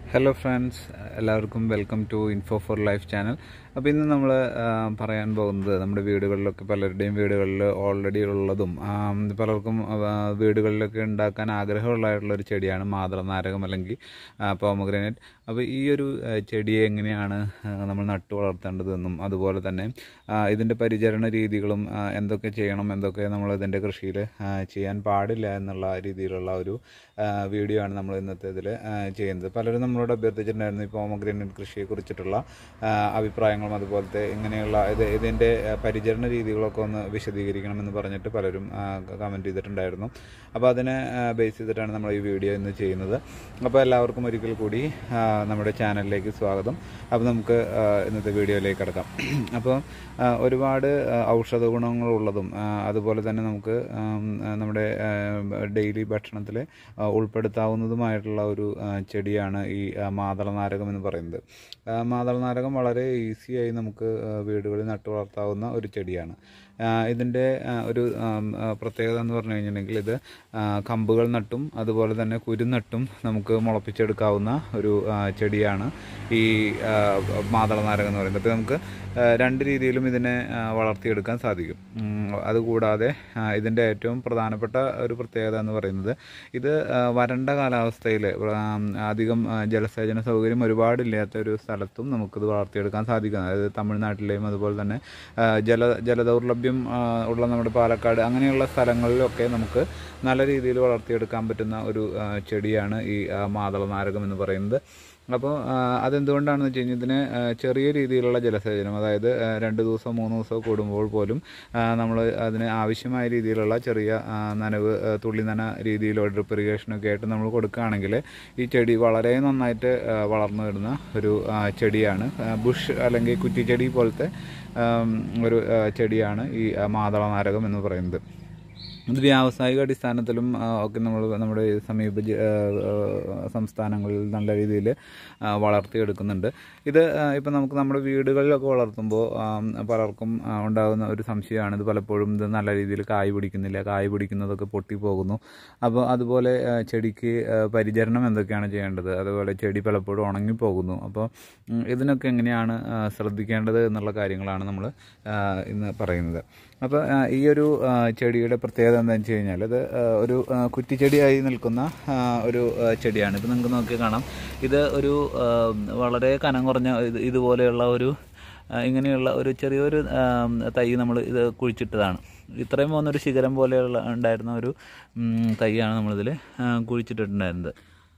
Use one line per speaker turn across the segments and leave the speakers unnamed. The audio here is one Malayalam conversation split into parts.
ഹലോ ഫ്രണ്ട്സ് എല്ലാവർക്കും welcome to Info for Life channel അപ്പോൾ ഇന്ന് നമ്മൾ പറയാൻ പോകുന്നത് നമ്മുടെ വീടുകളിലൊക്കെ പലരുടെയും വീടുകളിൽ ഓൾറെഡി ഉള്ളതും ആ, പലർക്കും ആ, വീടുകളിലൊക്കെ ഉണ്ടാക്കാൻ ആഗ്രഹമുള്ളതായിട്ടുള്ള ഒരു ചെടിയാണ് മാതൃനാരകം അല്ലെങ്കിൽ പോമഗ്രനേറ്റ് അപ്പോൾ ഈ ഒരു ആ, ചെടിയെ എങ്ങനെയാണ് ആ, നമ്മൾ നട്ടു വളർത്തേണ്ടതെന്നും അതുപോലെ തന്നെ ആ, ഇതിൻ്റെ പരിചരണ രീതികളും ആ, എന്തൊക്കെ ചെയ്യണം എന്തൊക്കെ നമ്മൾ ഇതിൻ്റെ കൃഷിയിൽ ചെയ്യാൻ പാടില്ല എന്നുള്ള രീതിയിലുള്ള ഒരു ആ, വീഡിയോ ആണ് നമ്മൾ ഇന്നത്തെ ഇതിൽ ചെയ്യുന്നത് പലരും നമ്മളോട് അഭ്യർത്ഥിച്ചിട്ടുണ്ടായിരുന്നു ഈ പോമഗ്രനേറ്റ് കൃഷിയെ കുറിച്ചിട്ടുള്ള ആ, അഭിപ്രായങ്ങളും അതുപോലത്തെ ഇങ്ങനെയുള്ള ഇത് ഇതിൻ്റെ ആ, പരിചരണ രീതികളൊക്കെ ഒന്ന് വിശദീകരിക്കണമെന്ന് പറഞ്ഞിട്ട് പലരും കമൻറ്റ് ചെയ്തിട്ടുണ്ടായിരുന്നു അപ്പോൾ അതിനെ ബേസ് ചെയ്തിട്ടാണ് നമ്മൾ ഈ വീഡിയോ ഇന്ന് ചെയ്യുന്നത് അപ്പോൾ എല്ലാവർക്കും ഒരിക്കൽ കൂടി ആ, നമ്മുടെ ചാനലിലേക്ക് സ്വാഗതം അപ്പോൾ നമുക്ക് ആ, ഇന്നത്തെ വീഡിയോയിലേക്ക് കിടക്കാം അപ്പോൾ ആ, ഒരുപാട് ആ, ഔഷധ ഗുണങ്ങളുള്ളതും ആ, അതുപോലെ തന്നെ നമുക്ക് ആം, ആ, നമ്മുടെ ഡെയിലി ഭക്ഷണത്തിൽ ഉൾപ്പെടുത്താവുന്നതുമായിട്ടുള്ള ഒരു ആ, ചെടിയാണ് ഈ ആ, മാതളനാരകം എന്ന് പറയുന്നത് ആ, മാതളനാരകം വളരെ ഈസിയായി നമുക്ക് ആ, വീടുകളിൽ നട്ടു വളർത്താവുന്ന ഒരു ചെടിയാണ് ആ, ഇതിൻ്റെ ആ, ഒരു ആം, ആ, പ്രത്യേകത എന്ന് പറഞ്ഞു കഴിഞ്ഞിട്ടുണ്ടെങ്കിൽ ഇത് ആ, കമ്പുകൾ നട്ടും അതുപോലെ തന്നെ കുരുനട്ടും നമുക്ക് മുളപ്പിച്ചെടുക്കാവുന്ന ഒരു ആ, ചെടിയാണ് ഈ ആ, മാതളനാരകം എന്ന് പറയുന്നത് അപ്പോൾ നമുക്ക് ആ, രണ്ട് രീതിയിലും ഇതിനെ ആ, വളർത്തിയെടുക്കാൻ സാധിക്കും ഉം, അതുകൂടാതെ ആ, ഇതിൻ്റെ ഏറ്റവും പ്രധാനപ്പെട്ട ഒരു പ്രത്യേകത എന്ന് പറയുന്നത് ഇത് ആ, വരണ്ട കാലാവസ്ഥയിൽ അധികം ആ, ജലസേചന സൗകര്യം ഒരുപാടില്ലാത്ത ഒരു സ്ഥലത്തും നമുക്കിത് വളർത്തിയെടുക്കാൻ സാധിക്കും അതായത് തമിഴ്നാട്ടിലെയും അതുപോലെ തന്നെ ആ, ജല ജലദൗർലഭ്യം ആ, ഉള്ള നമ്മുടെ പാലക്കാട് അങ്ങനെയുള്ള സ്ഥലങ്ങളിലൊക്കെ നമുക്ക് നല്ല രീതിയിൽ വളർത്തിയെടുക്കാൻ പറ്റുന്ന ഒരു ആ, ചെടിയാണ് ഈ ആ, മാതളനാരകം എന്ന് പറയുന്നത് അപ്പോൾ ആ, അതെന്തുകൊണ്ടാണെന്ന് വെച്ച് കഴിഞ്ഞാൽ ഇതിന് ആ, ചെറിയ രീതിയിലുള്ള ജലസേചനം അതായത് ആ, രണ്ട് ദിവസം മൂന്ന് ദിവസം കൂടുമ്പോൾ പോലും നമ്മൾ അതിന് ആവശ്യമായ രീതിയിലുള്ള ചെറിയ ആ, നനവ് ആ, തുള്ളി നന രീതിയിലോ ഡ്രിപ്പ് ഇറിഗേഷനൊക്കെ ആയിട്ട് നമ്മൾ കൊടുക്കുകയാണെങ്കിൽ ഈ ചെടി വളരെ നന്നായിട്ട് ആ, വളർന്നു വരുന്ന ഒരു ആ, ചെടിയാണ് ആ, ബുഷ് അല്ലെങ്കിൽ കുറ്റിച്ചെടി പോലത്തെ ആം, ഒരു ആ, ചെടിയാണ് ഈ ആ, മാതളനാരകം എന്ന് പറയുന്നത് ഇത് വ്യാവസായിക അടിസ്ഥാനത്തിലും ആ, ഒക്കെ നമ്മൾ നമ്മുടെ ഈ സമീപ ജ- ആ, ആ, സംസ്ഥാനങ്ങളിൽ നല്ല രീതിയിൽ വളർത്തിയെടുക്കുന്നുണ്ട് ഇത് ഇപ്പം നമുക്ക് നമ്മുടെ വീടുകളിലൊക്കെ വളർത്തുമ്പോൾ ആ, പലർക്കും ആ, ഉണ്ടാകുന്ന ഒരു സംശയമാണ് ഇത് പലപ്പോഴും ഇത് നല്ല രീതിയിൽ കായ് പിടിക്കുന്നില്ല കായ് പിടിക്കുന്നതൊക്കെ പൊട്ടിപ്പോകുന്നു അപ്പോൾ അതുപോലെ ആ, ചെടിക്ക് ആ, പരിചരണം എന്തൊക്കെയാണ് ചെയ്യേണ്ടത് അതുപോലെ ചെടി പലപ്പോഴും ഉണങ്ങിപ്പോകുന്നു അപ്പോൾ ഉം, ഇതിനൊക്കെ എങ്ങനെയാണ് ആ, ശ്രദ്ധിക്കേണ്ടത് എന്നുള്ള കാര്യങ്ങളാണ് നമ്മൾ ഇന്ന് പറയുന്നത് അപ്പോൾ ആ, ഈ ഒരു ആ, ചെടിയുടെ പ്രത്യേകത എന്താണെന്ന് വെച്ച് കഴിഞ്ഞാൽ ഇത് ആ, ഒരു ആ, കുറ്റിച്ചെടിയായി നിൽക്കുന്ന ആ, ഒരു ആ, ചെടിയാണ് ഇപ്പം നിങ്ങൾക്ക് നോക്കി കാണാം ഇത് ഒരു ആ, വളരെ കനം കുറഞ്ഞ ഇത് ഇതുപോലെയുള്ള ഒരു ആ, ഇങ്ങനെയുള്ള ഒരു ചെറിയൊരു ആ, തൈ നമ്മൾ ഇത് കുഴിച്ചിട്ടതാണ് ഇത്രയും പോകുന്നൊരു ശിഖരം പോലെയുള്ള ഉണ്ടായിരുന്ന ഒരു ഉം, തൈയാണ് നമ്മളിതിൽ ആ, കുഴിച്ചിട്ടിട്ടുണ്ടായിരുന്നത്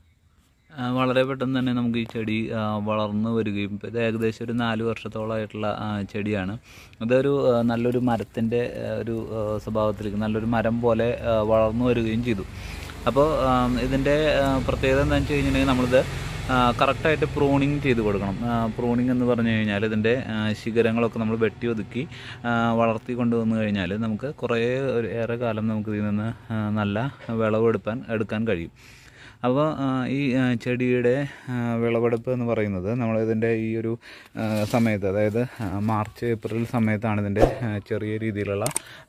ആ, വളരെ പെട്ടെന്ന് തന്നെ നമുക്ക് ഈ ചെടി ആ, വളർന്നു വരികയും ഇപ്പം ഇത് ഏകദേശം ഒരു നാല് വർഷത്തോളമായിട്ടുള്ള ആ, ചെടിയാണ് ഇതൊരു ആ, നല്ലൊരു മരത്തിൻ്റെ ആ, ഒരു ആ, സ്വഭാവത്തിലേക്ക് നല്ലൊരു മരം പോലെ ആ, വളർന്നു വരികയും ചെയ്തു അപ്പോൾ ഇതിൻ്റെ ആ, പ്രത്യേകത എന്താണെന്ന് വെച്ച് കഴിഞ്ഞിട്ടുണ്ടെങ്കിൽ നമ്മളിത് കറക്റ്റായിട്ട് പ്രൂണിങ് ചെയ്ത് കൊടുക്കണം പ്രൂണിങ് എന്ന് പറഞ്ഞു കഴിഞ്ഞാൽ ഇതിൻ്റെ ആ, ശിഖരങ്ങളൊക്കെ നമ്മൾ വെട്ടി ഒതുക്കി ആ, വളർത്തി കൊണ്ടുവന്നു കഴിഞ്ഞാൽ നമുക്ക് കുറേ ഒരു ഏറെ കാലം നമുക്ക് ഇതിൽ നിന്ന് ആ, നല്ല വിളവെടുപ്പാൻ എടുക്കാൻ കഴിയും അപ്പോൾ ഈ ആ, ചെടിയുടെ ആ, വിളവെടുപ്പ് എന്ന് പറയുന്നത് നമ്മൾ ഇതിൻ്റെ ഈ ഒരു ആ, സമയത്ത് അതായത് ആ, മാർച്ച് ഏപ്രിൽ സമയത്താണ് ഇതിൻ്റെ ആ, ചെറിയ രീതിയിലുള്ള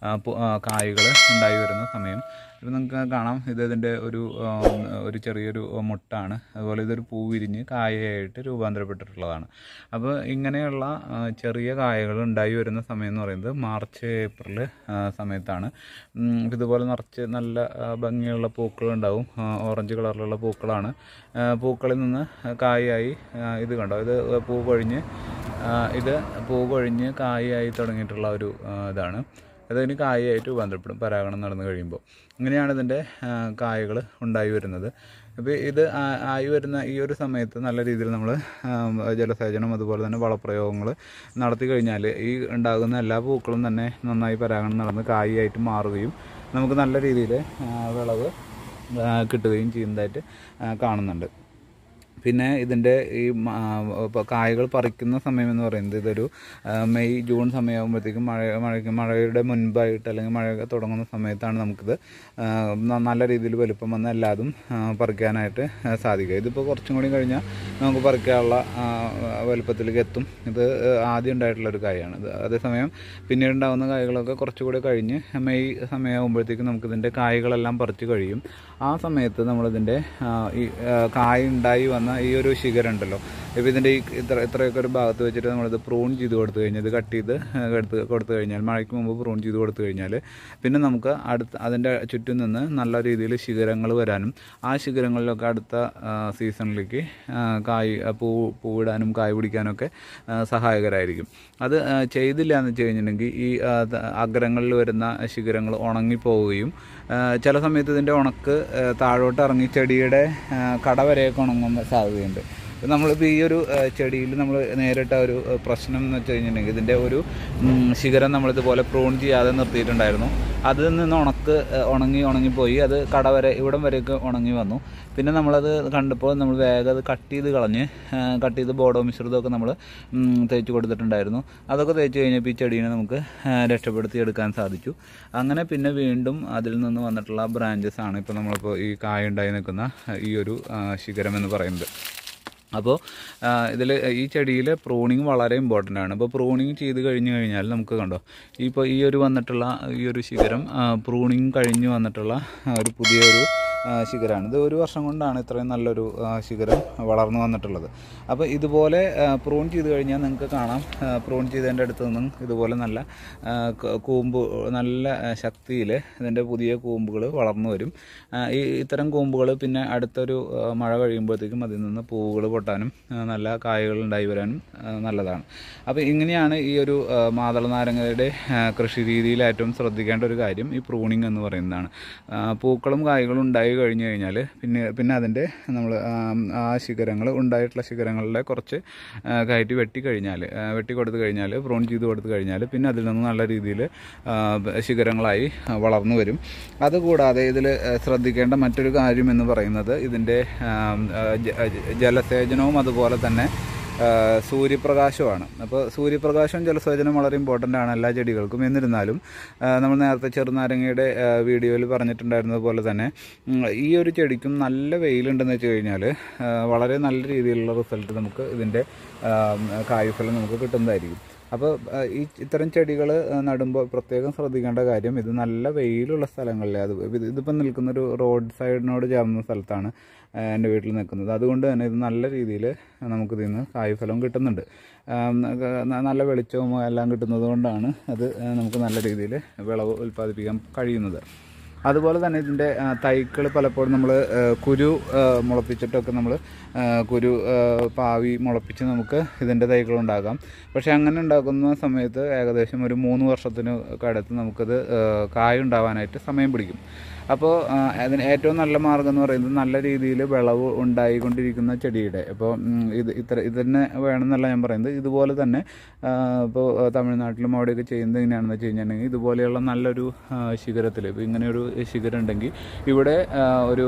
കായ്കൾ ഉണ്ടായി വരുന്ന സമയം ഇപ്പം നിങ്ങൾക്ക് കാണാം ഇത് ഇതിൻ്റെ ഒരു ആ, ഒരു ചെറിയൊരു മുട്ടാണ് അതുപോലെ ഇതൊരു പൂ വിരിഞ്ഞ് കായയായിട്ട് രൂപാന്തരപ്പെട്ടിട്ടുള്ളതാണ് അപ്പോൾ ഇങ്ങനെയുള്ള ആ, ചെറിയ കായകൾ ഉണ്ടായി വരുന്ന സമയം എന്ന് പറയുന്നത് മാർച്ച് ഏപ്രിൽ ആ, സമയത്താണ് ഉം, ഇതുപോലെ നിറച്ച് നല്ല ആ, ഭംഗിയുള്ള പൂക്കളുണ്ടാവും ആ, ഓറഞ്ച് കളറിലുള്ള പൂക്കളാണ് ആ, പൂക്കളിൽ നിന്ന് കായായി ആ, ഇത് കണ്ടോ ഇത് പൂ കൊഴിഞ്ഞ് ആ, ഇത് പൂ കൊഴിഞ്ഞ് കായായി തുടങ്ങിയിട്ടുള്ള ഒരു ആ, ഇതാണ് അതിന് കായായിട്ട് രൂപാന്തരപ്പെടും പരാഗണം നടന്നു കഴിയുമ്പോൾ ഇങ്ങനെയാണ് ഇതിൻ്റെ കായകൾ ഉണ്ടായി വരുന്നത് അപ്പോൾ ഇത് ആ- ആയി വരുന്ന ഈ ഒരു സമയത്ത് നല്ല രീതിയിൽ നമ്മൾ ജലസേചനം അതുപോലെ തന്നെ വളപ്രയോഗങ്ങൾ നടത്തി കഴിഞ്ഞാൽ ഈ ഉണ്ടാകുന്ന എല്ലാ പൂക്കളും തന്നെ നന്നായി പരാഗണം നടന്ന് കായായിട്ട് മാറുകയും നമുക്ക് നല്ല രീതിയിൽ വിളവ് ആ, കിട്ടുകയും ചെയ്യുന്നതായിട്ട് ആ, കാണുന്നുണ്ട് പിന്നെ ഇതിൻ്റെ ഈ മ- ആ, ഇപ്പൊ കായകൾ പറിക്കുന്ന സമയം എന്ന് പറയുന്നത് ഇതൊരു ആ, മെയ് ജൂൺ സമയമാകുമ്പോഴത്തേക്കും മഴ മഴയ്ക്ക് മഴയുടെ മുൻപായിട്ട് അല്ലെങ്കിൽ മഴ തുടങ്ങുന്ന സമയത്താണ് നമുക്കിത് ആ, ന- നല്ല രീതിയിൽ വലുപ്പം വന്ന എല്ലാതും ആ, പറിക്കാനായിട്ട് ആ, സാധിക്കുക ഇതിപ്പോൾ കുറച്ചും കൂടി കഴിഞ്ഞാൽ നമുക്ക് പറിക്കാനുള്ള ആ, വലുപ്പത്തിലേക്ക് എത്തും ഇത് ആദ്യം ഉണ്ടായിട്ടുള്ള ഒരു കായാണ് ഇത് അതേസമയം പിന്നീട് ഉണ്ടാകുന്ന കായകളൊക്കെ കുറച്ചുകൂടി കഴിഞ്ഞ് മെയ് സമയമാകുമ്പോഴത്തേക്കും നമുക്കിതിൻ്റെ കായകളെല്ലാം പറിച്ച് കഴിയും ആ സമയത്ത് നമ്മളിതിൻ്റെ ആ, ഈ ആ, കായ ഉണ്ടായി വന്ന വരുന്ന ഈ ഒരു ശിഖരം ഉണ്ടല്ലോ ഇപ്പോൾ ഇതിൻ്റെ ഈ ഇത്ര ഇത്രയൊക്കെ ഒരു ഭാഗത്ത് വെച്ചിട്ട് നമ്മളിത് പ്രൂൺ ചെയ്ത് കൊടുത്തു കഴിഞ്ഞാൽ ഇത് കട്ട് ചെയ്ത് എടുത്ത് കൊടുത്തു കഴിഞ്ഞാൽ മഴയ്ക്ക് മുമ്പ് പ്രൂൺ ചെയ്ത് കൊടുത്തു കഴിഞ്ഞാൽ പിന്നെ നമുക്ക് അടുത്ത അതിൻ്റെ ചുറ്റും നിന്ന് നല്ല രീതിയിൽ ശിഖരങ്ങൾ വരാനും ആ ശിഖരങ്ങളിലൊക്കെ അടുത്ത ആ, സീസണിലേക്ക് ആ, കായ് ആ, പൂ പൂവിടാനും കായ് പിടിക്കാനൊക്കെ ആ, സഹായകരമായിരിക്കും അത് ആ, ചെയ്തില്ല എന്ന് വെച്ച് കഴിഞ്ഞിട്ടുണ്ടെങ്കിൽ ഈ ആ, ത- അഗ്രങ്ങളിൽ വരുന്ന ശിഖരങ്ങൾ ഉണങ്ങിപ്പോവുകയും ആ, ചില സമയത്ത് ഇതിൻ്റെ ഉണക്ക് ആ, താഴോട്ട് ഇറങ്ങി ചെടിയുടെ ആ, കട വരെയൊക്കെ ഉണങ്ങാൻ സാധ്യതയുണ്ട് ഇപ്പം നമ്മളിപ്പോൾ ഈ ഒരു ചെടിയിൽ നമ്മൾ നേരിട്ട ഒരു ആ, പ്രശ്നം എന്ന് വെച്ച് കഴിഞ്ഞിട്ടുണ്ടെങ്കിൽ ഇതിൻ്റെ ഒരു ഉം, ശിഖരം നമ്മളിതുപോലെ പ്രൂൺ ചെയ്യാതെ നിർത്തിയിട്ടുണ്ടായിരുന്നു അതിൽ നിന്ന് ഉണക്ക് ആ, ഉണങ്ങി ഉണങ്ങിപ്പോയി അത് കട വരെ ഇവിടം വരെയൊക്കെ ഉണങ്ങി വന്നു പിന്നെ നമ്മളത് കണ്ടപ്പോൾ നമ്മൾ വേഗം അത് കട്ട് ചെയ്ത് കളഞ്ഞ് കട്ട് ചെയ്ത് ബോഡോ മിശ്രിതമൊക്കെ നമ്മൾ തേച്ച് കൊടുത്തിട്ടുണ്ടായിരുന്നു അതൊക്കെ തേച്ച് കഴിഞ്ഞപ്പോൾ ഈ ചെടീനെ നമുക്ക് ആ, രക്ഷപ്പെടുത്തി എടുക്കാൻ സാധിച്ചു അങ്ങനെ പിന്നെ വീണ്ടും അതിൽ നിന്ന് വന്നിട്ടുള്ള ബ്രാഞ്ചസ് ആണ് ഇപ്പോൾ നമ്മളിപ്പോൾ ഈ കായ ഉണ്ടായി നിൽക്കുന്ന ഈ ഒരു ആ, ശിഖരം എന്ന് പറയുന്നത് അപ്പോൾ ഇതിൽ ഈ ചെടിയിൽ പ്രൂണിങ് വളരെ ഇമ്പോർട്ടൻ്റ് ആണ് അപ്പോൾ പ്രൂണിങ് ചെയ്ത് കഴിഞ്ഞ് കഴിഞ്ഞാൽ നമുക്ക് കണ്ടോ ഇപ്പോൾ ഈ ഒരു വന്നിട്ടുള്ള ഈ ഒരു ശിഖരം പ്രൂണിങ് കഴിഞ്ഞ് വന്നിട്ടുള്ള ആ, ഒരു പുതിയൊരു ആ, ശിഖരമാണ് ഇത് ഒരു വർഷം കൊണ്ടാണ് ഇത്രയും നല്ലൊരു ആ, ശിഖരം വളർന്നു വന്നിട്ടുള്ളത് അപ്പോൾ ഇതുപോലെ പ്രൂൺ ചെയ്ത് കഴിഞ്ഞാൽ നിങ്ങൾക്ക് കാണാം പ്രൂൺ ചെയ്തതിൻ്റെ അടുത്ത് നിന്നും ഇതുപോലെ നല്ല ആ, ക- കൂമ്പ് നല്ല ശക്തിയിൽ ഇതിൻ്റെ പുതിയ കൂമ്പുകൾ വളർന്നു വരും ആ, ഈ ഇത്തരം കൂമ്പുകൾ പിന്നെ അടുത്തൊരു ആ, മഴ കഴിയുമ്പോഴത്തേക്കും അതിൽ നിന്ന് പൂവുകൾ പൊട്ടാനും ആ, നല്ല കായകൾ ഉണ്ടായി വരാനും ആ, നല്ലതാണ് അപ്പോൾ ഇങ്ങനെയാണ് ഈ ഒരു ആ, മാതള നാരങ്ങയുടെ ആ, കൃഷി രീതിയിൽ ഏറ്റവും ശ്രദ്ധിക്കേണ്ട ഒരു കാര്യം ഈ പ്രൂണിങ് എന്ന് പറയുന്നതാണ് ആ, പൂക്കളും കായ്കളും ഉണ്ടായി കഴിഞ്ഞു കഴിഞ്ഞാൽ പിന്നെ പിന്നെ അതിൻ്റെ നമ്മൾ ആ ശിഖരങ്ങൾ ഉണ്ടായിട്ടുള്ള ശിഖരങ്ങളുടെ കുറച്ച് ആ, കയറ്റി വെട്ടി കഴിഞ്ഞാൽ ആ, വെട്ടി കൊടുത്തു കഴിഞ്ഞാൽ പ്രൂൺ ചെയ്ത് കൊടുത്തു കഴിഞ്ഞാൽ പിന്നെ അതിൽ നിന്ന് നല്ല രീതിയിൽ ശിഖരങ്ങളായി ആ, വളർന്നു വരും അതുകൂടാതെ ഇതിൽ ശ്രദ്ധിക്കേണ്ട മറ്റൊരു കാര്യം എന്ന് പറയുന്നത് ഇതിൻ്റെ ആ, ആ, ജ- ജലസേചനവും അതുപോലെ തന്നെ ആ, സൂര്യപ്രകാശമാണ് അപ്പോൾ സൂര്യപ്രകാശവും ജലസേചനം വളരെ ഇമ്പോർട്ടൻ്റ് ആണ് എല്ലാ ചെടികൾക്കും എന്നിരുന്നാലും ആ, നമ്മൾ നേരത്തെ ചെറുനാരങ്ങയുടെ ആ, വീഡിയോയിൽ പറഞ്ഞിട്ടുണ്ടായിരുന്നത് പോലെ തന്നെ ഉം, ഈ ഒരു ചെടിക്കും നല്ല വെയിലുണ്ടെന്ന് വെച്ച് കഴിഞ്ഞാൽ ആ, വളരെ നല്ല രീതിയിലുള്ള റിസൾട്ട് നമുക്ക് ഇതിൻ്റെ ആ, കായ്ഫലം നമുക്ക് കിട്ടുന്നതായിരിക്കും അപ്പോൾ ആ, ഈ ഇത്തരം ചെടികൾ നടുമ്പോൾ പ്രത്യേകം ശ്രദ്ധിക്കേണ്ട കാര്യം ഇത് നല്ല വെയിലുള്ള സ്ഥലങ്ങളിൽ അത് ഇത് ഇതിപ്പം നിൽക്കുന്നൊരു റോഡ് സൈഡിനോട് ചേർന്ന സ്ഥലത്താണ് ആ, എൻ്റെ വീട്ടിൽ നിൽക്കുന്നത് അതുകൊണ്ട് തന്നെ ഇത് നല്ല രീതിയിൽ നമുക്കിതിൽ നിന്ന് കായ്ഫലം കിട്ടുന്നുണ്ട് ആം, ന- നല്ല വെളിച്ചവും എല്ലാം കിട്ടുന്നത് കൊണ്ടാണ് അത് ആ, നമുക്ക് നല്ല രീതിയിൽ വിളവ് ഉൽപ്പാദിപ്പിക്കാൻ കഴിയുന്നത് അതുപോലെ തന്നെ ഇതിൻ്റെ തൈകൾ പലപ്പോഴും നമ്മൾ കുരു ആ, മുളപ്പിച്ചിട്ടൊക്കെ നമ്മൾ കുരു ആ, പാവി മുളപ്പിച്ച് നമുക്ക് ഇതിൻ്റെ തൈകൾ ഉണ്ടാക്കാം പക്ഷേ അങ്ങനെ ഉണ്ടാക്കുന്ന സമയത്ത് ഏകദേശം ഒരു മൂന്ന് വർഷത്തിന് അടുത്ത് നമുക്കത് ആ, കായ ഉണ്ടാവാനായിട്ട് സമയം പിടിക്കും അപ്പോൾ ആ, അതിന് ഏറ്റവും നല്ല മാർഗ്ഗം എന്ന് പറയുന്നത് നല്ല രീതിയിൽ വിളവ് ഉണ്ടായിക്കൊണ്ടിരിക്കുന്ന ചെടിയുടെ ഇപ്പോൾ ഉം, ഇത് ഇത്ര ഇതിനെ വേണമെന്നല്ല ഞാൻ പറയുന്നത് ഇതുപോലെ തന്നെ ഇപ്പോൾ തമിഴ്നാട്ടിലും അവിടെയൊക്കെ ചെയ്യുന്നത് എങ്ങനെയാണെന്ന് വെച്ച് കഴിഞ്ഞിട്ടുണ്ടെങ്കിൽ ഇതുപോലെയുള്ള നല്ലൊരു ശിഖരത്തിൽ ഇപ്പോൾ ഇങ്ങനെയൊരു ശിഖരം ഉണ്ടെങ്കിൽ ഇവിടെ ആ, ഒരു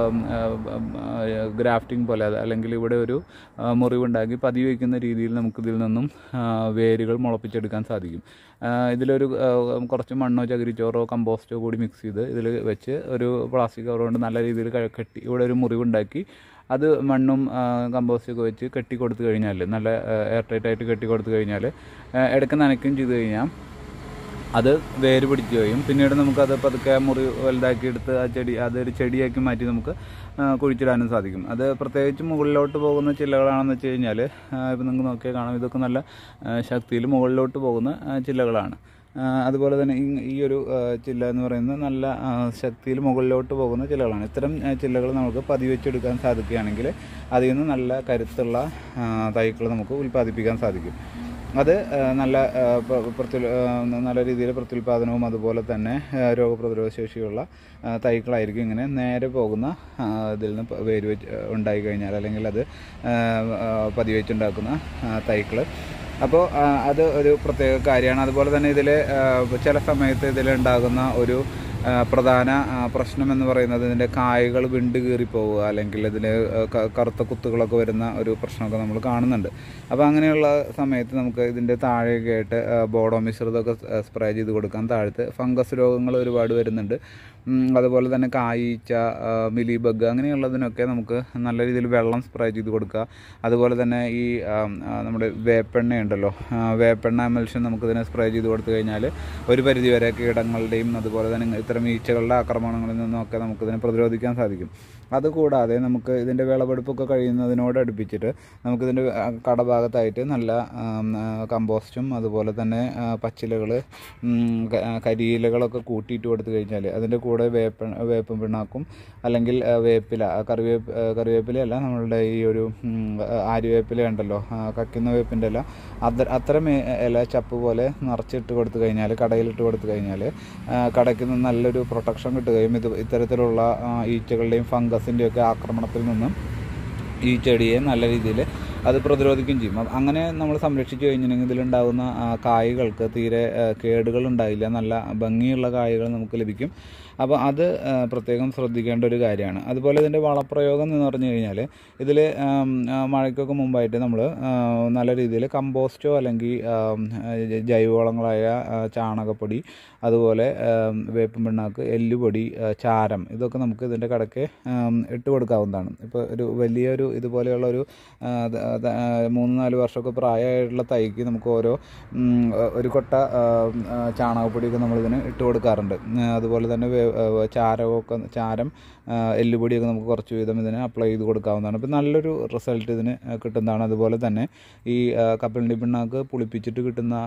ഗ്രാഫ്റ്റിംഗ് പോലെ അത് അല്ലെങ്കിൽ ഇവിടെ ഒരു ആ, മുറിവുണ്ടാക്കി പതിവ് വയ്ക്കുന്ന രീതിയിൽ നമുക്കിതിൽ നിന്നും ആ, വേരുകൾ മുളപ്പിച്ചെടുക്കാൻ സാധിക്കും ആ, ഇതിലൊരു ആ, കുറച്ച് മണ്ണോ ചകിരിച്ചോറോ കമ്പോസ്റ്റോ കൂടി മിക്സ് ചെയ്ത് ഇതിൽ വെച്ച് ഒരു പ്ലാസ്റ്റിക് കവർ കൊണ്ട് നല്ല രീതിയിൽ ക- കെട്ടി ഇവിടെ ഒരു മുറിവുണ്ടാക്കി അത് മണ്ണും ആ, കമ്പോസ്റ്റൊക്കെ വെച്ച് കെട്ടി കൊടുത്തു കഴിഞ്ഞാൽ നല്ല എയർ ടൈറ്റ് ആയിട്ട് കെട്ടി കൊടുത്തു കഴിഞ്ഞാൽ ഇടയ്ക്ക് നനയ്ക്കുകയും ചെയ്ത് കഴിഞ്ഞാൽ അത് വേര് പിടിക്കുകയും പിന്നീട് നമുക്കത് പതുക്കെ മുറി വലുതാക്കി എടുത്ത് ആ ചെടി അതൊരു ചെടിയാക്കി മാറ്റി നമുക്ക് ആ, കുഴിച്ചിടാനും സാധിക്കും അത് പ്രത്യേകിച്ച് മുകളിലോട്ട് പോകുന്ന ചില്ലകളാണെന്ന് വെച്ച് കഴിഞ്ഞാൽ ഇപ്പം നിങ്ങൾക്ക് നോക്കിയാൽ കാണാം ഇതൊക്കെ നല്ല ശക്തിയിൽ മുകളിലോട്ട് പോകുന്ന ആ, ചില്ലകളാണ് ആ, അതുപോലെ തന്നെ ഈ- ഈ ഒരു ആ, ചില്ല എന്ന് പറയുന്നത് നല്ല ആ, ശക്തിയിൽ മുകളിലോട്ട് പോകുന്ന ചില്ലകളാണ് ഇത്തരം ആ, ചില്ലകൾ നമുക്ക് പതിവെച്ചെടുക്കാൻ സാധിക്കുകയാണെങ്കിൽ അതിൽ നിന്ന് നല്ല കരുത്തുള്ള തൈകൾ നമുക്ക് ഉൽപ്പാദിപ്പിക്കാൻ സാധിക്കും അത് ആ, നല്ല ആ, പ്ര- പ്രത്യു- ആ, നല്ല രീതിയിൽ പ്രത്യുൽപാദനവും അതുപോലെ തന്നെ ആ, രോഗപ്രതിരോധ ശേഷിയുള്ള ആ, തൈകളായിരിക്കും ഇങ്ങനെ നേരെ പോകുന്ന ആ, ഇതിൽ നിന്ന് പ- വേര് വെച്ച് ഉണ്ടായി കഴിഞ്ഞാൽ അല്ലെങ്കിൽ അത് ആ, ആ, പതിവെച്ചുണ്ടാക്കുന്ന തൈകൾ അപ്പോൾ അത് ഒരു പ്രത്യേക കാര്യമാണ് അതുപോലെ തന്നെ ഇതിൽ ചില സമയത്ത് ഇതിലുണ്ടാകുന്ന ഒരു ആ, പ്രധാന ആ, പ്രശ്നം എന്ന് പറയുന്നത് ഇതിൻ്റെ കായകൾ വിണ്ട് കീറിപ്പോവുക അല്ലെങ്കിൽ ഇതിൽ കറുത്ത കുത്തുകളൊക്കെ വരുന്ന ഒരു പ്രശ്നമൊക്കെ നമ്മൾ കാണുന്നുണ്ട് അപ്പോൾ അങ്ങനെയുള്ള സമയത്ത് നമുക്ക് ഇതിൻ്റെ താഴെയൊക്കെ ആയിട്ട് ആ, ബോഡോ മിശ്രിതമൊക്കെ സ്പ്രേ ചെയ്ത് കൊടുക്കാം താഴത്ത് ഫംഗസ് രോഗങ്ങൾ ഒരുപാട് വരുന്നുണ്ട് ഉം, അതുപോലെ തന്നെ കായീച്ച ആ, മിലി ബഗ് അങ്ങനെയുള്ളതിനൊക്കെ നമുക്ക് നല്ല രീതിയിൽ വെള്ളം സ്പ്രേ ചെയ്ത് കൊടുക്കുക അതുപോലെ തന്നെ ഈ ആ, ആ, നമ്മുടെ വേപ്പെണ്ണ ഉണ്ടല്ലോ ആ, വേപ്പെണ്ണ എമൽഷൻ നമുക്കിതിനെ സ്പ്രേ ചെയ്ത് കൊടുത്തു കഴിഞ്ഞാൽ ഒരു പരിധിവരെ കീടങ്ങളുടെയും അതുപോലെ തന്നെ ഇത്തരം ഈച്ചകളുടെ ആക്രമണങ്ങളിൽ നിന്നൊക്കെ നമുക്കിതിനെ പ്രതിരോധിക്കാൻ സാധിക്കും അതുകൂടാതെ നമുക്ക് ഇതിൻ്റെ വിളവെടുപ്പൊക്കെ കഴിയുന്നതിനോട് അടുപ്പിച്ചിട്ട് നമുക്കിതിൻ്റെ കടഭാഗത്തായിട്ട് നല്ല ആം, ആ, കമ്പോസ്റ്റും അതുപോലെ തന്നെ പച്ചിലകൾ കരിയിലകളൊക്കെ കൂട്ടിയിട്ട് കൊടുത്തു കഴിഞ്ഞാൽ അതിൻ്റെ കൂടെ വേപ്പ വേപ്പും പിണ്ണാക്കും അല്ലെങ്കിൽ ആ, വേപ്പില ആ, കറിവേപ്പ് ആ, കറിവേപ്പിലയല്ല നമ്മളുടെ ഈ ഒരു ഉം, ആര്യവേപ്പില ഉണ്ടല്ലോ ആ, കക്കുന്ന വേപ്പിൻ്റെ ഇല അത് അത്തരം ഇ- ഇല ചപ്പ് പോലെ നിറച്ചിട്ട് കൊടുത്തു കഴിഞ്ഞാൽ കടയിലിട്ട് കൊടുത്തു കഴിഞ്ഞാൽ കടയ്ക്ക് നിന്ന് നല്ലൊരു പ്രൊട്ടക്ഷൻ കിട്ടുകയും ഇത് ഇത്തരത്തിലുള്ള ആ, ഈച്ചകളുടെയും ഫംഗസിൻ്റെയും ഒക്കെ ആക്രമണത്തിൽ നിന്നും ഈ ചെടിയെ നല്ല രീതിയിൽ അത് പ്രതിരോധിക്കുകയും ചെയ്യും അപ്പ അങ്ങനെ നമ്മൾ സംരക്ഷിച്ചു കഴിഞ്ഞിട്ടുണ്ടെങ്കിൽ ഇതിലുണ്ടാകുന്ന ആ, കായ്കൾക്ക് തീരെ ആ, കേടുകൾ ഉണ്ടായില്ല നല്ല ഭംഗിയുള്ള കായ്കൾ നമുക്ക് ലഭിക്കും അപ്പോൾ അത് ആ, പ്രത്യേകം ശ്രദ്ധിക്കേണ്ട ഒരു കാര്യമാണ് അതുപോലെ ഇതിൻ്റെ വളപ്രയോഗം എന്ന് പറഞ്ഞു കഴിഞ്ഞാൽ ഇതിൽ മഴയ്ക്കൊക്കെ മുമ്പായിട്ട് നമ്മൾ നല്ല രീതിയിൽ കമ്പോസ്റ്റോ അല്ലെങ്കിൽ ആം, ജ- ജൈവവളങ്ങളായ ആ, ചാണകപ്പൊടി അതുപോലെ ആം, വേപ്പും പിണ്ണാക്ക് എല്ലുപൊടി ആ, ചാരം ഇതൊക്കെ നമുക്ക് ഇതിൻ്റെ കടയ്ക്ക് ആം, ഇട്ട് കൊടുക്കാവുന്നതാണ് ഇപ്പോൾ ഒരു വലിയൊരു ഇതുപോലെയുള്ള ഒരു ആ, ദ- ദ- ആ, മൂന്ന് നാല് വർഷമൊക്കെ പ്രായമായിട്ടുള്ള തൈക്ക് നമുക്ക് ഓരോ ഉം, ഒരു കൊട്ട ആ, ആ, ചാണകപ്പൊടിയൊക്കെ നമ്മളിതിന് ഇട്ട് കൊടുക്കാറുണ്ട് ഉം, അതുപോലെ തന്നെ വേ- ആ, ചാരമൊക്കെ ചാരം ആ, എല്ലുപൊടിയൊക്കെ നമുക്ക് കുറച്ച് വീതം ഇതിന് അപ്ലൈ ചെയ്ത് കൊടുക്കാവുന്നതാണ് അപ്പോൾ നല്ലൊരു റിസൾട്ട് ഇതിന് കിട്ടുന്നതാണ് അതുപോലെ തന്നെ ഈ ആ, കപ്പലണ്ടി പിണ്ണാക്ക് പുളിപ്പിച്ചിട്ട് കിട്ടുന്ന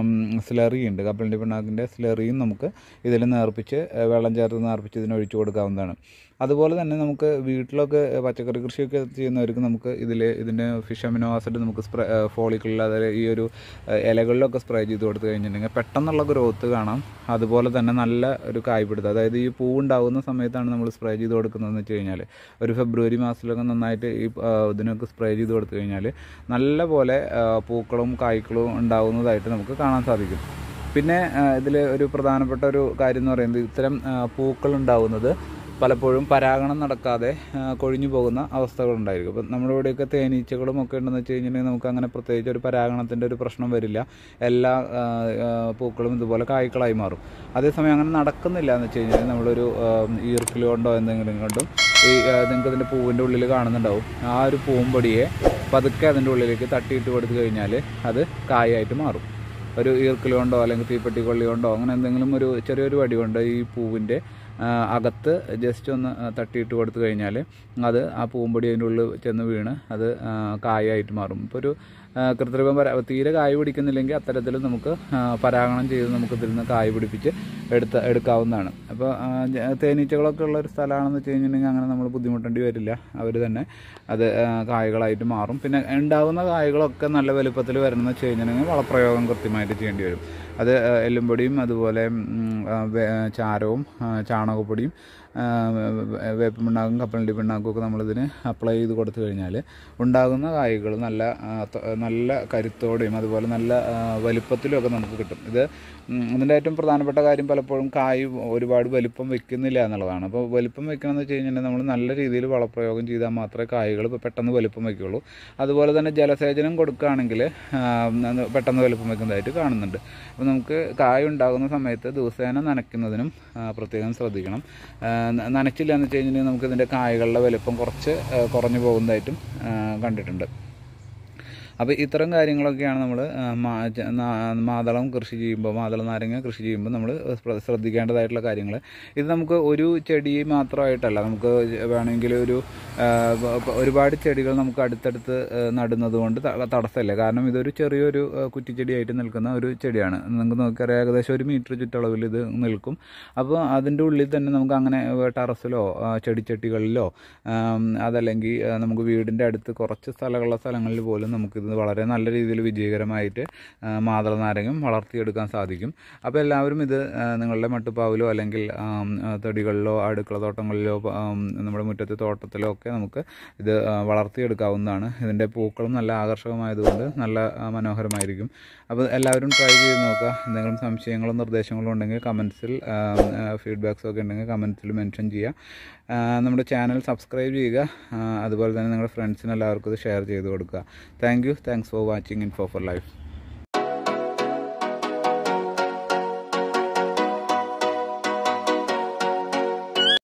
സ്ലറി ഉണ്ട് കപ്പലണ്ടി പിണ്ണാക്കിൻ്റെ സ്ലറിയും നമുക്ക് ഇതിൽ നേർപ്പിച്ച് ആ, വെള്ളം ചേർത്ത് നേർപ്പിച്ച് ഇതിന് ഒഴിച്ചു കൊടുക്കാവുന്നതാണ് അതുപോലെ തന്നെ നമുക്ക് വീട്ടിലൊക്കെ പച്ചക്കറി കൃഷിയൊക്കെ ചെയ്യുന്നവർക്ക് നമുക്ക് ഇതിൽ ഇതിൻ്റെ ഫിഷ് അമിനോ ആസിഡ് നമുക്ക് സ്പ്രേ ഫോളിക്കുള്ള അതായത് ഈ ഒരു ആ, ഇലകളിലൊക്കെ സ്പ്രേ ചെയ്ത് കൊടുത്തു കഴിഞ്ഞിട്ടുണ്ടെങ്കിൽ പെട്ടെന്നുള്ള ഗ്രോത്ത് കാണാം അതുപോലെ തന്നെ നല്ല ഒരു കായ്പിടുത്തം അതായത് ഈ പൂ ഉണ്ടാകുന്ന സമയത്താണ് നമ്മൾ സ്പ്രേ ചെയ്ത് കൊടുക്കുന്നതെന്ന് വെച്ച് കഴിഞ്ഞാൽ ഒരു ഫെബ്രുവരി മാസത്തിലൊക്കെ നന്നായിട്ട് ഈ ആ, ഇതിനൊക്കെ സ്പ്രേ ചെയ്ത് കൊടുത്തു കഴിഞ്ഞാൽ നല്ല പോലെ ആ, പൂക്കളും കായ്ക്കളും ഉണ്ടാകുന്നതായിട്ട് നമുക്ക് കാണാൻ സാധിക്കും പിന്നെ ഇതിൽ ഒരു പ്രധാനപ്പെട്ട ഒരു കാര്യം എന്ന് പറയുന്നത് ഇത്തരം ആ, പൂക്കൾ ഉണ്ടാകുന്നത് പലപ്പോഴും പരാഗണം നടക്കാതെ ആ, കൊഴിഞ്ഞു പോകുന്ന അവസ്ഥകളുണ്ടായിരിക്കും അപ്പം നമ്മുടെ ഇവിടെയൊക്കെ തേനീച്ചകളും ഒക്കെ ഉണ്ടെന്ന് വെച്ച് കഴിഞ്ഞിട്ടുണ്ടെങ്കിൽ നമുക്ക് അങ്ങനെ പ്രത്യേകിച്ച് ഒരു പരാഗണത്തിൻ്റെ ഒരു പ്രശ്നം വരില്ല എല്ലാ ആ, ആ, പൂക്കളും ഇതുപോലെ കായ്ക്കളായി മാറും അതേസമയം അങ്ങനെ നടക്കുന്നില്ല എന്ന് വെച്ച് കഴിഞ്ഞാൽ നമ്മളൊരു ആ, ഈർക്കിൽ കൊണ്ടോ എന്തെങ്കിലും കൊണ്ടും ഈ നിങ്ങൾക്ക് ഇതിൻ്റെ പൂവിൻ്റെ ഉള്ളിൽ കാണുന്നുണ്ടാവും ആ ഒരു പൂമ്പൊടിയെ പതുക്കെ അതിൻ്റെ ഉള്ളിലേക്ക് തട്ടിയിട്ട് കൊടുത്തു കഴിഞ്ഞാൽ അത് കായായിട്ട് മാറും ഒരു ഈർക്കിൽ കൊണ്ടോ അല്ലെങ്കിൽ തീപ്പെട്ടി കൊള്ളി കൊണ്ടോ അങ്ങനെ എന്തെങ്കിലും ഒരു ചെറിയൊരു വടി കൊണ്ട് ഈ പൂവിൻ്റെ ആ, അകത്ത് ജസ്റ്റ് ഒന്ന് ആ, തട്ടിയിട്ട് കൊടുത്തു കഴിഞ്ഞാൽ അത് ആ പൂമ്പൊടി അതിൻ്റെ ഉള്ളിൽ ചെന്ന് വീണ് അത് ആ, കായായിട്ട് മാറും ഇപ്പോൾ ഒരു ആ, കൃത്രിമം പരാ തീരെ കായ് പിടിക്കുന്നില്ലെങ്കിൽ അത്തരത്തിൽ നമുക്ക് ആ, പരാഗണം ചെയ്ത് നമുക്ക് ഇതിൽ നിന്ന് കായ് പിടിപ്പിച്ച് എടുത്ത് എടുക്കാവുന്നതാണ് അപ്പോൾ ആ, ജ- തേനീച്ചകളൊക്കെ ഉള്ള ഒരു സ്ഥലമാണെന്ന് വെച്ച് കഴിഞ്ഞിട്ടുണ്ടെങ്കിൽ അങ്ങനെ നമ്മൾ ബുദ്ധിമുട്ടേണ്ടി വരില്ല അവർ തന്നെ അത് ആ, കായ്കളായിട്ട് മാറും പിന്നെ ഉണ്ടാകുന്ന കായ്കളൊക്കെ നല്ല വലുപ്പത്തിൽ വരണമെന്ന് വെച്ച് കഴിഞ്ഞിട്ടുണ്ടെങ്കിൽ വളപ്രയോഗം കൃത്യമായിട്ട് ചെയ്യേണ്ടി വരും അത് ആ, എല്ലുംപൊടിയും അതുപോലെ ഉം, ആ, വേ- ചാരവും ആ, ചാണകപ്പൊടിയും ആ, വേ- വേപ്പിൻ പിണ്ണാക്കും കപ്പലണ്ടി പിണ്ണാക്കും ഒക്കെ നമ്മളിതിന് അപ്ലൈ ചെയ്ത് കൊടുത്തു കഴിഞ്ഞാൽ ഉണ്ടാകുന്ന കായ്കൾ നല്ല ആ, ത- നല്ല കരുത്തോടെയും അതുപോലെ നല്ല ആ, വലിപ്പത്തിലും ഒക്കെ നമുക്ക് കിട്ടും ഇത് ഉം, ഇതിൻ്റെ ഏറ്റവും പ്രധാനപ്പെട്ട കാര്യം പലപ്പോഴും കായ് ഒരുപാട് വലിപ്പം വെക്കുന്നില്ല എന്നുള്ളതാണ് അപ്പോൾ വലിപ്പം വെക്കണമെന്ന് വെച്ച് കഴിഞ്ഞാൽ നമ്മൾ നല്ല രീതിയിൽ വളപ്രയോഗം ചെയ്താൽ മാത്രമേ കായ്കൾ പെട്ടെന്ന് വലിപ്പം വയ്ക്കുള്ളൂ അതുപോലെ തന്നെ ജലസേചനം കൊടുക്കുകയാണെങ്കിൽ ആ, അത് പെട്ടെന്ന് വലിപ്പം വെക്കുന്നതായിട്ട് കാണുന്നുണ്ട് അപ്പോൾ നമുക്ക് കായ ഉണ്ടാകുന്ന സമയത്ത് ദിവസേന നനയ്ക്കുന്നതിനും ആ, പ്രത്യേകം ശ്രദ്ധിക്കണം ആ, ന- നനച്ചില്ല എന്ന് വെച്ച് കഴിഞ്ഞിട്ടുണ്ടെങ്കിൽ നമുക്ക് ഇതിൻ്റെ കായകളുടെ വലിപ്പം കുറച്ച് ആ, കുറഞ്ഞു പോകുന്നതായിട്ടും ആ, കണ്ടിട്ടുണ്ട് അപ്പോൾ ഇത്തരം കാര്യങ്ങളൊക്കെയാണ് നമ്മൾ മാതളം കൃഷി ചെയ്യുമ്പോൾ മാതള നാരങ്ങ കൃഷി ചെയ്യുമ്പോൾ നമ്മൾ ശ്രദ്ധിക്കേണ്ടതായിട്ടുള്ള കാര്യങ്ങൾ ഇത് നമുക്ക് ഒരു ചെടി മാത്രമായിട്ടല്ല നമുക്ക് വേണമെങ്കിൽ ഒരു ആ, പ- ഒരുപാട് ചെടികൾ നമുക്ക് അടുത്തടുത്ത് ആ, നടുന്നത് കൊണ്ട് ത- തടസ്സമില്ല കാരണം ഇതൊരു ചെറിയൊരു ആ, കുറ്റിച്ചെടിയായിട്ട് നിൽക്കുന്ന ഒരു ചെടിയാണ് നിങ്ങൾക്ക് നോക്കിയാൽ ഏകദേശം ഒരു മീറ്റർ ചുറ്റളവിൽ ഇത് നിൽക്കും അപ്പോൾ അതിൻ്റെ ഉള്ളിൽ തന്നെ നമുക്ക് അങ്ങനെ ടെറസിലോ ആ, ചെടിച്ചട്ടികളിലോ ആം, അതല്ലെങ്കിൽ ആ, നമുക്ക് വീടിൻ്റെ അടുത്ത് കുറച്ച് സ്ഥലമുള്ള സ്ഥലങ്ങളിൽ പോലും നമുക്കിത് വളരെ നല്ല രീതിയിൽ വിജയകരമായിട്ട് ആ, മാതള നാരങ്ങം വളർത്തിയെടുക്കാൻ സാധിക്കും അപ്പോൾ എല്ലാവരും ഇത് ആ, നിങ്ങളുടെ മട്ടുപ്പാവിലോ അല്ലെങ്കിൽ ആം, ആ, തൊടികളിലോ അടുക്കള തോട്ടങ്ങളിലോ ആം, നമ്മുടെ മുറ്റത്തെ തോട്ടത്തിലോ ഒക്കെ നമുക്ക് ഇത് ആ, വളർത്തിയെടുക്കാവുന്നതാണ് ഇതിൻ്റെ പൂക്കളും നല്ല ആകർഷകമായതുകൊണ്ട് നല്ല ആ, മനോഹരമായിരിക്കും അപ്പോൾ എല്ലാവരും ട്രൈ ചെയ്ത് നോക്കുക എന്തെങ്കിലും സംശയങ്ങളോ നിർദ്ദേശങ്ങളോ ഉണ്ടെങ്കിൽ കമൻസിൽ ഫീഡ്ബാക്സ് ഒക്കെ ഉണ്ടെങ്കിൽ കമൻസിൽ മെൻഷൻ ചെയ്യുക ആ, നമ്മുടെ ചാനൽ സബ്സ്ക്രൈബ് ചെയ്യുക ആ, അതുപോലെ തന്നെ നിങ്ങളുടെ ഫ്രണ്ട്സിന് എല്ലാവർക്കും ഇത് ഷെയർ ചെയ്ത് കൊടുക്കുക thank you thanks for watching Info for life